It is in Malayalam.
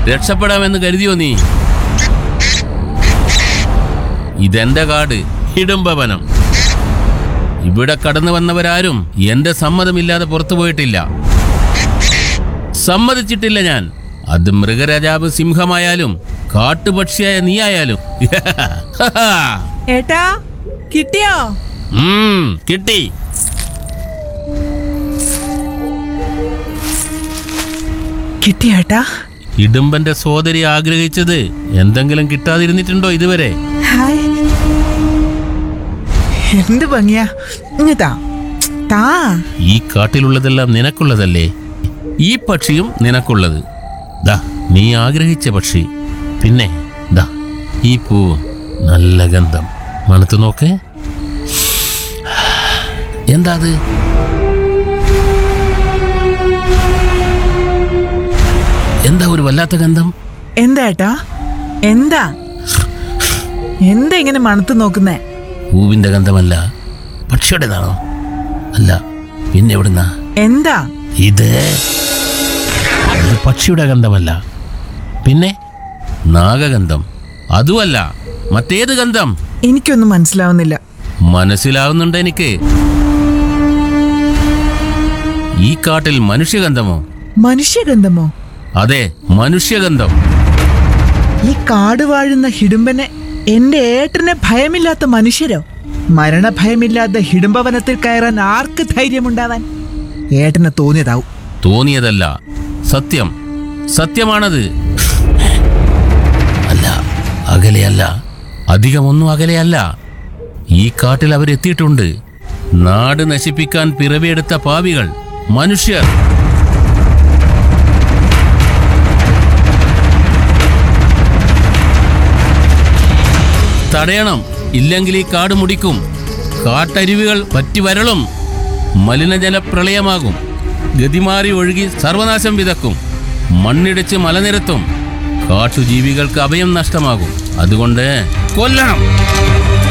രക്ഷപ്പെടാമെന്ന് കരുതിയോ നീ ഇതെന്റെ കാട് ഹിഡുംബവനം ഇവിടെ കടന്നു വന്നവരാരും എന്റെ സമ്മതമില്ലാതെ പുറത്തു പോയിട്ടില്ല സമ്മതിച്ചിട്ടില്ല ഞാൻ അത് മൃഗരാജാവ് സിംഹമായാലും കാട്ടുപക്ഷിയായ നീ ആയാലും ഏട്ടാ കിട്ടിയോ ഉം, കിട്ടി കിട്ടിയോ ഏട്ടാ ഇടുമ്പന്റെ സോദരി ആഗ്രഹിച്ചത് എന്തെങ്കിലും കിട്ടാതിരുന്നിട്ടുണ്ടോ ഇതുവരെ ഹായ് എന്ത് ഭംഗിയാ ഇങ്ങ് താ താ ഈ കാട്ടിലുള്ളതെല്ലാം നിനക്കുള്ളതല്ലേ ഈ പക്ഷിയും നിനക്കുള്ളത് ദാ നീ ആഗ്രഹിച്ച പക്ഷി പിന്നെ ദാ ഈ പൂവ് നല്ല ഗന്ധം മണത്ത് നോക്ക് എന്താ അത് എന്താ ഒരു വല്ലാത്ത ഗന്ധം എന്താ ഏട്ടാ എന്താ എന്താ ഇങ്ങനെ മണത്ത് നോക്കുന്നേ പൂവിന്റെ ഗന്ധമല്ല പക്ഷിയുടേതാണോ അല്ല പിന്നെ എവിടുന്നാ എന്താ ഇത് ഇത് പക്ഷിയുടെ ഗന്ധമല്ല പിന്നെ നാഗഗന്ധം അതുമല്ല മറ്റേത് ഗന്ധം എനിക്കൊന്നും മനസ്സിലാവുന്നില്ല മനസ്സിലാവുന്നുണ്ട് എനിക്ക് ഈ കാട്ടിൽ മനുഷ്യഗന്ധമോ മനുഷ്യഗന്ധമോ അതെ മനുഷ്യഗന്ധം ഈ കാട് വാഴുന്ന ഹിഡുമ്പനെ എന്റെ ഏട്ടനെ ഭയമില്ലാത്ത മനുഷ്യരോ മരണഭയമില്ലാത്ത ഹിഡുംബവനത്തിൽ കയറാൻ ആർക്ക് ധൈര്യമുണ്ടാവാൻ ഏട്ടന് തോന്നിയതാവും തോന്നിയതല്ല സത്യം സത്യമാണത് അല്ല അകലെയല്ല അധികമൊന്നും അകലെയല്ല ഈ കാട്ടിൽ അവരെത്തിയിട്ടുണ്ട് നാട് നശിപ്പിക്കാൻ പിറവിയെടുത്ത പാവികൾ മനുഷ്യർ തടയണം ഇല്ലെങ്കിൽ ഈ കാട് മുടിക്കും കാട്ടരുവികൾ പറ്റി വരളും മലിനജല പ്രളയമാകും ഗതിമാറി ഒഴുകി സർവനാശം വിതക്കും മണ്ണിടിച്ച് മലനിരത്തും കാട്ടുജീവികൾക്ക് അഭയം നഷ്ടമാകും അതുകൊണ്ട് കൊല്ലണം